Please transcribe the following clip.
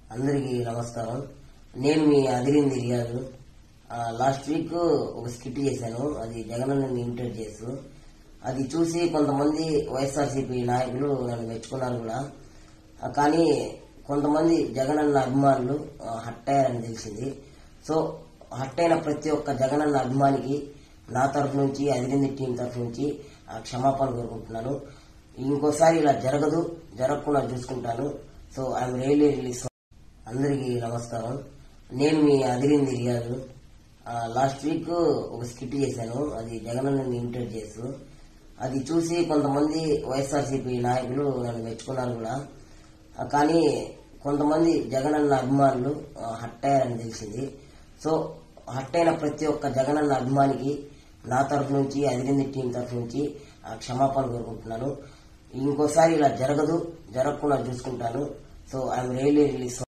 అందరికీ నమస్కారం నేను మీ అదిరింది రియాజు ఆ, లాస్ట్ వీక్ ఒక స్కిట్ చేశాను అది జగనన్నని ఇమిటేట్ చేస్తూ అది చూసి కొంతమంది వైఎస్ఆర్సీపీ నాయకులు నన్ను మెచ్చుకున్నారు కూడా ఆ, కానీ కొంతమంది జగనన్న అభిమానులు ఆ, హట్ అయ్యారని తెలిసింది సో హట్ అయిన ప్రతి ఒక్క జగనన్న అభిమానికి నా తరఫు నుంచి అదిరింది టీం తరఫు నుంచి ఆ, క్షమాపణ కోరుకుంటున్నాను ఇంకోసారి ఇలా జరగదు జరగకుండా చూసుకుంటాను సో ఐఎమ్ రియలీ రియలీ అందరికీ నమస్కారం నేను మీ అదిరింది రియాజు ఆ, లాస్ట్ వీక్ ఒక స్కిట్ చేశాను అది జగనన్నని ఇమిటేట్ చేస్తూ అది చూసి కొంతమంది వైఎస్ఆర్సీపీ నాయకులు నన్ను మెచ్చుకున్నారు కూడా ఆ, కానీ కొంతమంది జగనన్న అభిమానులు ఆ, హట్ అయ్యారని తెలిసింది సో హట్ అయిన ప్రతి ఒక్క జగనన్న అభిమానికి నా తరఫు నుంచి అదిరింది టీం తరఫు నుంచి ఆ, క్షమాపణ కోరుకుంటున్నాను ఇంకోసారి ఇలా జరగదు జరగకుండా చూసుకుంటాను సో ఐఎమ్ రియలీ రియలీ